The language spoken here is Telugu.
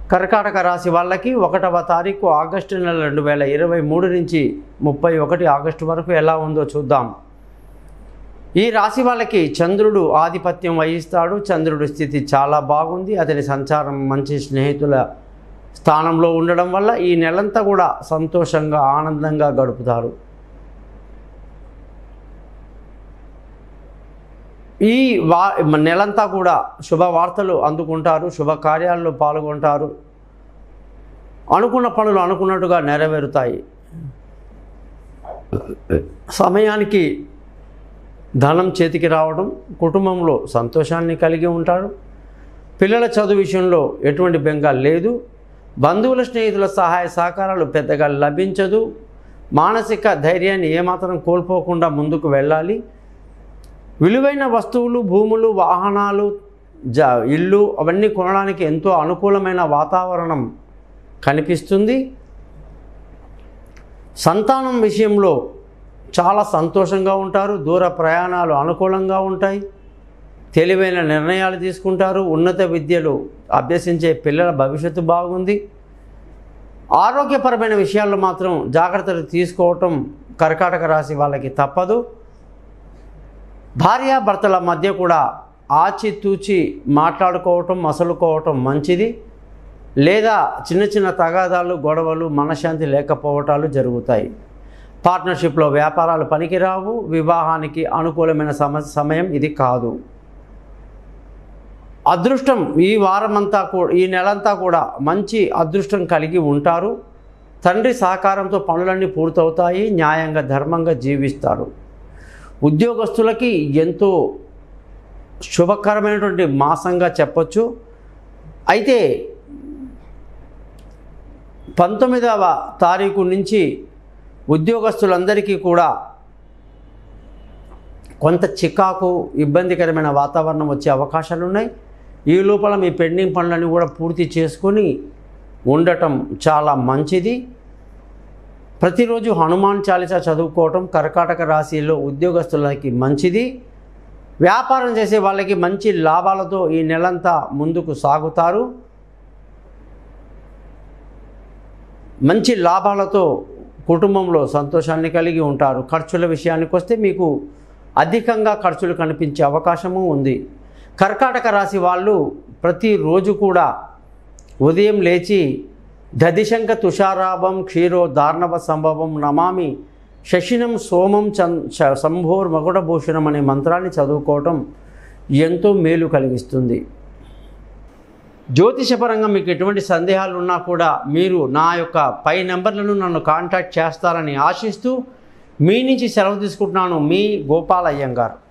కర్కాటక రాశి వాళ్ళకి ఒకటవ తారీఖు ఆగస్టు నెల రెండు వేల ఇరవై మూడు నుంచి ముప్పై ఒకటి ఆగస్టు వరకు ఎలా ఉందో చూద్దాం ఈ రాశి వాళ్ళకి చంద్రుడు ఆధిపత్యం వహిస్తాడు చంద్రుడి స్థితి చాలా బాగుంది అతని సంచారం మంచి స్నేహితుల స్థానంలో ఉండడం వల్ల ఈ నెలంతా కూడా సంతోషంగా ఆనందంగా గడుపుతారు ఈ వా నెలంతా కూడా శుభవార్తలు అందుకుంటారు శుభకార్యాల్లో పాల్గొంటారు అనుకున్న పనులు అనుకున్నట్టుగా నెరవేరుతాయి సమయానికి ధనం చేతికి రావడం కుటుంబంలో సంతోషాన్ని కలిగి ఉంటారు పిల్లల చదువు విషయంలో ఎటువంటి బెంగ లేదు బంధువుల స్నేహితుల సహాయ సహకారాలు పెద్దగా లభించదు మానసిక ధైర్యాన్ని ఏమాత్రం కోల్పోకుండా ముందుకు వెళ్ళాలి విలువైన వస్తువులు భూములు వాహనాలు జ ఇల్లు అవన్నీ కొనడానికి ఎంతో అనుకూలమైన వాతావరణం కనిపిస్తుంది సంతానం విషయంలో చాలా సంతోషంగా ఉంటారు దూర ప్రయాణాలు అనుకూలంగా ఉంటాయి తెలివైన నిర్ణయాలు తీసుకుంటారు ఉన్నత విద్యలు అభ్యసించే పిల్లల భవిష్యత్తు బాగుంది ఆరోగ్యపరమైన విషయాల్లో మాత్రం జాగ్రత్తలు తీసుకోవటం కర్కాటక రాశి వాళ్ళకి తప్పదు భార్యాభర్తల మధ్య కూడా ఆచితూచి మాట్లాడుకోవటం మసలుకోవటం మంచిది లేదా చిన్న చిన్న తగాదాలు గొడవలు మనశ్శాంతి లేకపోవటాలు జరుగుతాయి పార్ట్నర్షిప్లో వ్యాపారాలు పనికిరావు వివాహానికి అనుకూలమైన సమ సమయం ఇది కాదు అదృష్టం ఈ వారమంతా కూడా ఈ నెలంతా కూడా మంచి అదృష్టం కలిగి ఉంటారు తండ్రి సహకారంతో పనులన్నీ పూర్తవుతాయి న్యాయంగా ధర్మంగా జీవిస్తారు ఉద్యోగస్తులకి ఎంతో శుభకరమైనటువంటి మాసంగా చెప్పొచ్చు అయితే పంతొమ్మిదవ తారీఖు నుంచి ఉద్యోగస్తులందరికీ కూడా కొంత చికాకు ఇబ్బందికరమైన వాతావరణం వచ్చే అవకాశాలు ఉన్నాయి ఈ లోపల మీ పెండింగ్ పనులన్నీ కూడా పూర్తి చేసుకొని ఉండటం చాలా మంచిది ప్రతిరోజు హనుమాన్ చాలీసా చదువుకోవటం కర్కాటక రాశిలో ఉద్యోగస్తులకి మంచిది వ్యాపారం చేసే వాళ్ళకి మంచి లాభాలతో ఈ నెలంతా ముందుకు సాగుతారు మంచి లాభాలతో కుటుంబంలో సంతోషాన్ని కలిగి ఉంటారు ఖర్చుల విషయానికి వస్తే మీకు అధికంగా ఖర్చులు కనిపించే అవకాశము ఉంది కర్కాటక రాశి వాళ్ళు ప్రతిరోజు కూడా ఉదయం లేచి దదిశంక తుషారాభం క్షీరో దార్ణవ సంభవం నమామి శశినం సోమం చన్ శ- సంభోర్ మకుటభూషణం అనే మంత్రాన్ని చదువుకోవటం ఎంతో మేలు కలిగిస్తుంది జ్యోతిషపరంగా మీకు ఎటువంటి సందేహాలు ఉన్నా కూడా మీరు నా యొక్క పై నెంబర్లను నన్ను కాంటాక్ట్ చేస్తారని ఆశిస్తూ మీ నుంచి సెలవు తీసుకుంటున్నాను మీ గోపాల్ అయ్యంగార్